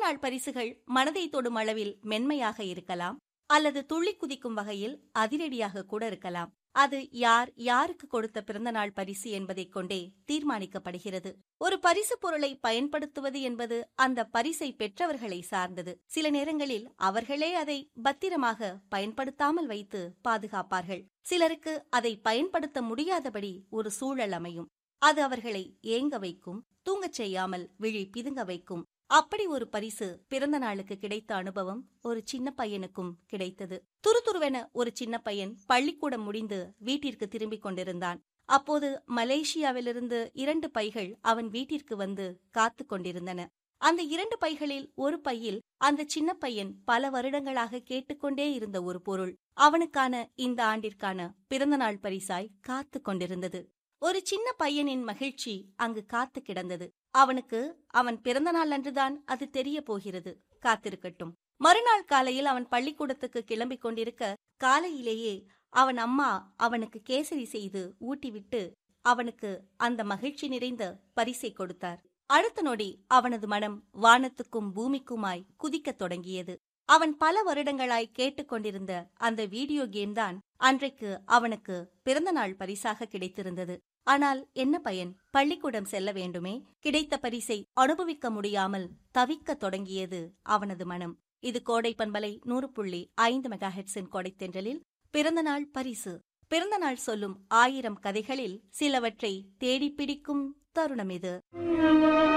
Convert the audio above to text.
பிறந்தநாள் பரிசுகள் மனதை தொடும் அளவில் மென்மையாக இருக்கலாம் அல்லது துள்ளி குதிக்கும் வகையில் அதிரடியாக கூட இருக்கலாம் அது யார் யாருக்கு கொடுத்த பிறந்தநாள் பரிசு என்பதைக் கொண்டே தீர்மானிக்கப்படுகிறது ஒரு பரிசு பொருளை பயன்படுத்துவது என்பது அந்த பரிசை பெற்றவர்களை சார்ந்தது சில நேரங்களில் அவர்களே அதை பத்திரமாக பயன்படுத்தாமல் வைத்து பாதுகாப்பார்கள் சிலருக்கு அதை பயன்படுத்த முடியாதபடி ஒரு சூழல் அமையும் அது அவர்களை ஏங்க வைக்கும் தூங்கச் செய்யாமல் விழி பிதுங்க வைக்கும் அப்படி ஒரு பரிசு பிறந்த நாளுக்கு கிடைத்த அனுபவம் ஒரு சின்ன பையனுக்கும் கிடைத்தது துருதுருவென ஒரு சின்ன பையன் பள்ளிக்கூடம் முடிந்து வீட்டிற்கு திரும்பிக் கொண்டிருந்தான் அப்போது மலேசியாவிலிருந்து இரண்டு பைகள் அவன் வீட்டிற்கு வந்து காத்து கொண்டிருந்தன அந்த இரண்டு பைகளில் ஒரு பையில் அந்த சின்ன பையன் பல வருடங்களாக கேட்டுக்கொண்டே இருந்த ஒரு பொருள் அவனுக்கான இந்த ஆண்டிற்கான பிறந்தநாள் பரிசாய் காத்து கொண்டிருந்தது ஒரு சின்ன பையனின் மகிழ்ச்சி அங்கு காத்து கிடந்தது அவனுக்கு அவன் பிறந்த நாள் அன்றுதான் அது தெரிய போகிறது காத்திருக்கட்டும் மறுநாள் காலையில் அவன் பள்ளிக்கூடத்துக்கு கிளம்பிக் கொண்டிருக்க காலையிலேயே அவன் அம்மா அவனுக்கு கேசரி செய்து ஊட்டிவிட்டு அவனுக்கு அந்த மகிழ்ச்சி நிறைந்த பரிசை கொடுத்தார் அடுத்த நொடி அவனது மனம் வானத்துக்கும் பூமிக்குமாய் குதிக்கத் தொடங்கியது அவன் பல வருடங்களாய் கேட்டுக்கொண்டிருந்த அந்த வீடியோ கேம் தான் அன்றைக்கு அவனுக்கு பிறந்தநாள் பரிசாக கிடைத்திருந்தது ஆனால் என்ன பயன் பள்ளிக்கூடம் செல்ல வேண்டுமே கிடைத்த பரிசை அனுபவிக்க முடியாமல் தவிக்கத் தொடங்கியது அவனது மனம் இது கோடை பண்பலை நூறு புள்ளி ஐந்து மெகா ஹெட்ஸின் கொடைத்தென்றலில் பிறந்தநாள் பரிசு பிறந்தநாள் சொல்லும் ஆயிரம் கதைகளில் சிலவற்றை தேடிப் பிடிக்கும் தருணம் இது